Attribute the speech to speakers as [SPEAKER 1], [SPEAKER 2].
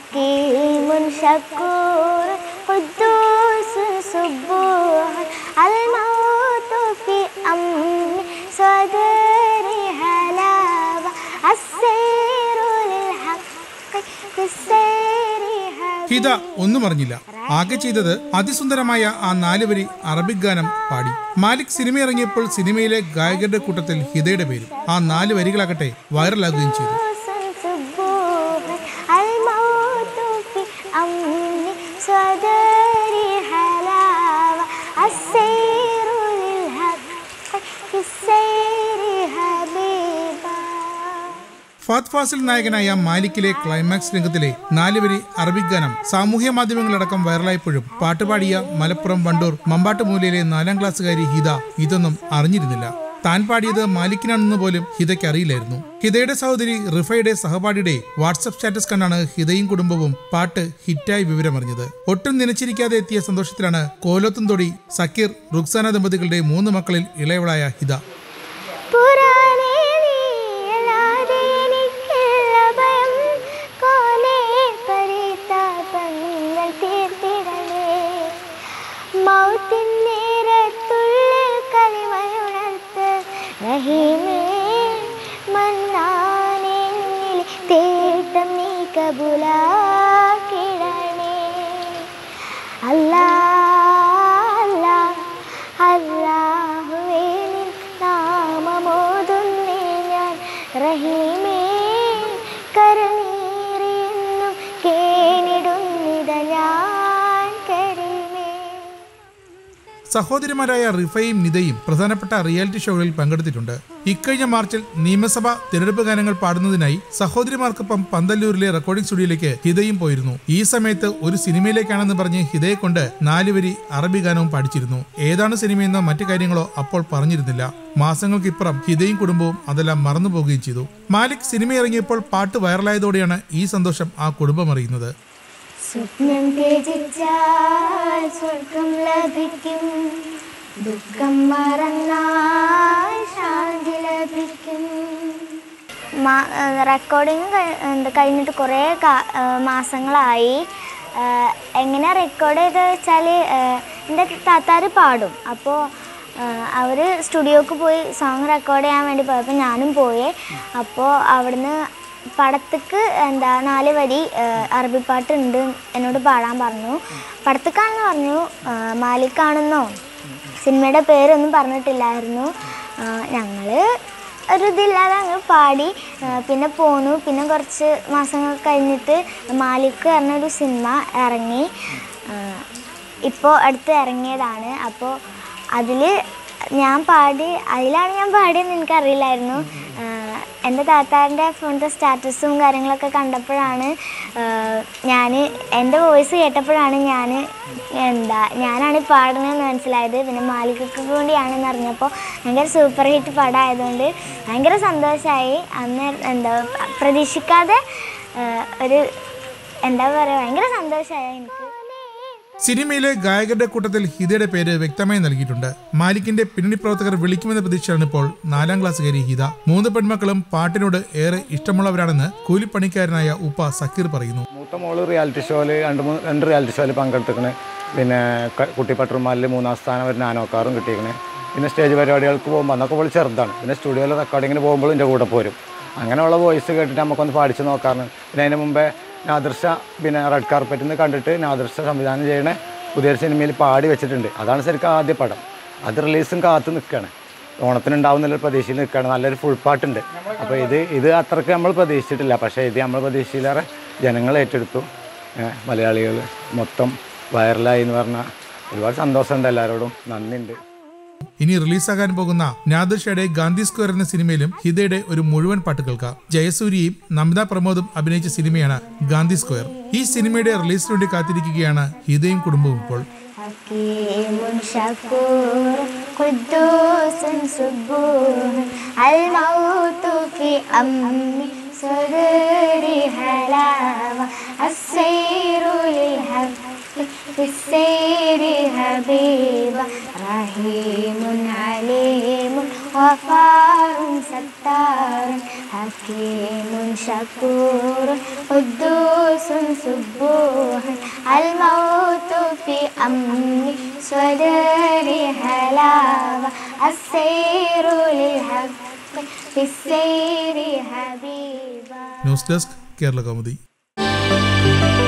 [SPEAKER 1] حكيم شكور قدوس سبوح الموت في أمن صدري هلاوة السير للحق في السير
[SPEAKER 2] ഹിത ഒന്നും അറിഞ്ഞില്ല ആകെ ചെയ്തത് അതിസുന്ദരമായ ആ നാല് വരി അറബിക് ഗാനം പാടി മാലിക് സിനിമ ഇറങ്ങിയപ്പോൾ സിനിമയിലെ ഗായകരുടെ കൂട്ടത്തിൽ ഹിതയുടെ പേരും ആ നാല് വരികളാകട്ടെ വൈറലാകുകയും ചെയ്തു
[SPEAKER 1] سبوح الموت في أمن صدري حلاوة السير للحق في السير حبيبا
[SPEAKER 2] ഫാത് ഫാസിൽ നായകനായ മാലിക്കിലെ ക്ലൈമാക്സ് രംഗത്തിലെ നാലുവരി അറബിക് ഗാനം സാമൂഹ്യ മാധ്യമങ്ങളടക്കം വൈറലായപ്പോഴും പാട്ടുപാടിയ മലപ്പുറം വണ്ടൂർ മമ്പാട്ടുമൂലയിലെ നാലാം ക്ലാസ്സുകാരി ഹിത ഇതൊന്നും അറിഞ്ഞിരുന്നില്ല താൻ പാടിയത് മാലിക്കിനാണെന്ന് പോലും ഹിതയ്ക്ക് അറിയില്ലായിരുന്നു ഹിതയുടെ സഹോദരി റിഫയുടെ സഹപാഠിയുടെ വാട്സപ്പ് സ്റ്റാറ്റസ് കണ്ടാണ് ഹിതയും കുടുംബവും പാട്ട് ഹിറ്റായി വിവരമറിഞ്ഞത് ഒട്ടും നനച്ചിരിക്കാതെ എത്തിയ സന്തോഷത്തിലാണ് കോലോത്തും തൊടി സക്കീർ റുക്സാന ദമ്പതികളുടെ മൂന്ന് മക്കളിൽ ഇളയവളായ ഹിത
[SPEAKER 1] പുരാണേ നീയല്ലാതെ എനിക്കുള്ള ഭയം കോലേ പരിതാപങ്ങൾ തീർത്തിടണേ മൗത്തിൻ നേരത്തുള്ളിൽ കളിമയുണർത്ത് റഹീമേ മന്നാനെന്നിൽ തേട്ടം നീ കബുലാക്കിടണേ അല്ലാ അല്ലാ അല്ലാഹുവേ നിൻ നാമമോതുന്നേ ഞാൻ റഹീമേ കരനീറിയെന്നും കേണിടുന്നിത ഞാൻ കരീമേ
[SPEAKER 2] സഹോദരിമാരായ റിഫയും നിതയും പ്രധാനപ്പെട്ട റിയാലിറ്റി ഷോകളിൽ പങ്കെടുത്തിട്ടുണ്ട് ഇക്കഴിഞ്ഞ മാർച്ചിൽ നിയമസഭാ തിരഞ്ഞെടുപ്പ് ഗാനങ്ങൾ പാടുന്നതിനായി സഹോദരിമാർക്കൊപ്പം പന്തല്ലൂരിലെ റെക്കോർഡിംഗ് സ്റ്റുഡിയോയിലേക്ക് ഹിതയും പോയിരുന്നു ഈ സമയത്ത് ഒരു സിനിമയിലേക്കാണെന്ന് പറഞ്ഞ് ഹിതയെ കൊണ്ട് നാലുവരി അറബി ഗാനവും പാടിച്ചിരുന്നു ഏതാണ് സിനിമയെന്നോ മറ്റു കാര്യങ്ങളോ അപ്പോൾ പറഞ്ഞിരുന്നില്ല മാസങ്ങൾക്കിപ്പുറം ഹിതയും കുടുംബവും അതെല്ലാം മറന്നു പോവുകയും ചെയ്തു മാലിക് സിനിമ ഇറങ്ങിയപ്പോൾ പാട്ട് വൈറലായതോടെയാണ് ഈ സന്തോഷം ആ കുടുംബം അറിയുന്നത്
[SPEAKER 1] സ്വപ്നം ത്യജിച്ചാൽ സ്വർഗം ലഭിക്കും ദുഃഖം മറന്നാൽ ശാന്തി ലഭിക്കും റെക്കോർഡിങ് കഴിഞ്ഞിട്ട് കുറേ കാ- ആ, മാസങ്ങളായി ആ, എങ്ങനെ റെക്കോർഡ് ചെയ്ത് വെച്ചാൽ എൻ്റെ താത്താർ പാടും അപ്പോൾ അവർ സ്റ്റുഡിയോക്ക് പോയി സോങ് റെക്കോർഡ് ചെയ്യാൻ വേണ്ടി പോയപ്പോൾ ഞാനും പോയി അപ്പോൾ അവിടുന്ന് പടത്തേക്ക് എന്താ നാല് വരി ആ, അറബി പാട്ടുണ്ട് എന്നോട് പാടാൻ പറഞ്ഞു പടത്തേക്കാണെന്ന് പറഞ്ഞു ആ, മാലിക്കാണെന്നോ സിനിമയുടെ പേരൊന്നും പറഞ്ഞിട്ടില്ലായിരുന്നു ഞങ്ങൾ ഒരു ഇതില്ലാതെ അങ്ങ് പാടി ആ, പിന്നെ പോന്നു പിന്നെ കുറച്ച് മാസങ്ങൾ കഴിഞ്ഞിട്ട് മാലിക് പറഞ്ഞൊരു സിനിമ ഇറങ്ങി ഇപ്പോൾ അടുത്ത് ഇറങ്ങിയതാണ് അപ്പോൾ അതിൽ ഞാൻ പാടി അതിലാണ് ഞാൻ പാടിയെന്ന് എനിക്കറിയില്ലായിരുന്നു ആ, എൻ്റെ താത്താൻ്റെ ഫോണിൻ്റെ സ്റ്റാറ്റസും കാര്യങ്ങളൊക്കെ കണ്ടപ്പോഴാണ് ഞാൻ എൻ്റെ വോയിസ് കേട്ടപ്പോഴാണ് ഞാൻ എന്താ ഞാനാണ് പാടുന്നതെന്ന് മനസ്സിലായത് പിന്നെ മാലികക്ക് വേണ്ടിയാണെന്ന് അറിഞ്ഞപ്പോൾ ഭയങ്കര സൂപ്പർ ഹിറ്റ് പടമായതുകൊണ്ട് ഭയങ്കര സന്തോഷമായി അന്ന് എന്താ പ്രതീക്ഷിക്കാതെ ആ, ഒരു എന്താ പറയുക ഭയങ്കര സന്തോഷമായി എനിക്ക്
[SPEAKER 2] സിനിമയിലെ ഗായകരുടെ കൂട്ടത്തിൽ ഹിതയുടെ പേര് വ്യക്തമായി നൽകിയിട്ടുണ്ട് മാലിക്കിന്റെ പിന്നണി പ്രവർത്തകർ വിളിക്കുമെന്ന പ്രതീക്ഷയാണ് ഇപ്പോൾ നാലാം ക്ലാസ്സുകാരി ഹിത മൂന്ന് പെൺമക്കളും പാട്ടിനോട് ഏറെ ഇഷ്ടമുള്ളവരാണെന്ന് കൂലിപ്പണിക്കാരനായ ഉപ്പ സക്കീർ പറയുന്നു
[SPEAKER 3] മൂത്ത മോള് റിയാലിറ്റി ഷോയിൽ രണ്ട് മൂന്ന് രണ്ട് റിയാലിറ്റി ഷോയിൽ പങ്കെടുത്തിക്കണ് പിന്നെ ക- കുട്ടിപ്പട്ടുമാലിൽ മൂന്നാം സ്ഥാനം ഒരു നാനോക്കാറും കിട്ടിയിരിക്കണ് പിന്നെ സ്റ്റേജ് പരിപാടികൾക്ക് പോകുമ്പോൾ അന്നൊക്കെ പോലും ചെറുതാണ് പിന്നെ സ്റ്റുഡിയോയിൽ റെക്കോർഡിങ്ങിന് പോകുമ്പോഴും എൻ്റെ കൂടെ പോരും അങ്ങനെയുള്ള വോയിസ് കേട്ടിട്ട് നമുക്കൊന്ന് പാടിച്ച് നോക്കാറുണ്ട് പിന്നെ അതിന് മുമ്പേ നാദർഷ പിന്നെ റെഡ് കാർപ്പറ്റിൽ നിന്ന് കണ്ടിട്ട് നാദർഷ സംവിധാനം ചെയ്യണ പുതിയൊരു സിനിമയിൽ പാടി വെച്ചിട്ടുണ്ട് അതാണ് ശരിക്കും ആദ്യ പടം അത് റിലീസും കാത്തു നിൽക്കുകയാണ് ഓണത്തിനുണ്ടാവുന്നുള്ളൊരു പ്രതീക്ഷയിൽ നിൽക്കുകയാണ് നല്ലൊരു ഫുൾ പാട്ടുണ്ട് അപ്പോൾ ഇത് ഇത് അത്രയ്ക്ക് നമ്മൾ പ്രതീക്ഷിച്ചിട്ടില്ല പക്ഷേ ഇത് നമ്മൾ പ്രതീക്ഷയിലേറെ ജനങ്ങൾ ഏറ്റെടുത്തു മലയാളികൾ മൊത്തം വൈറലായി എന്ന് പറഞ്ഞാൽ ഒരുപാട് സന്തോഷമുണ്ട് എല്ലാവരോടും നന്ദിയുണ്ട്
[SPEAKER 2] ഇനി റിലീസാകാൻ പോകുന്ന നാദിർഷയുടെ ഗാന്ധി സ്ക്വയർ എന്ന സിനിമയിലും ഹിതയുടെ ഒരു മുഴുവൻ പാട്ട് കേൾക്കാം ജയസൂര്യയും നമിത പ്രമോദും അഭിനയിച്ച സിനിമയാണ് ഗാന്ധി സ്ക്വയർ ഈ സിനിമയുടെ റിലീസിന് വേണ്ടി കാത്തിരിക്കുകയാണ് ഹിതയും കുടുംബവും ഇപ്പോൾ
[SPEAKER 1] حكيم شكور قدوس سبوح الموت في أمن صدري حلاوة السير للحق في السير حبيبة رحيم عليم غفار ستار حكيم شكور قدوس سبوح الموت في أمني صدري هلاوة السير للحق في السير حبيبا
[SPEAKER 2] ന്യൂസ് ഡെസ്ക് കേരള കൗമുദി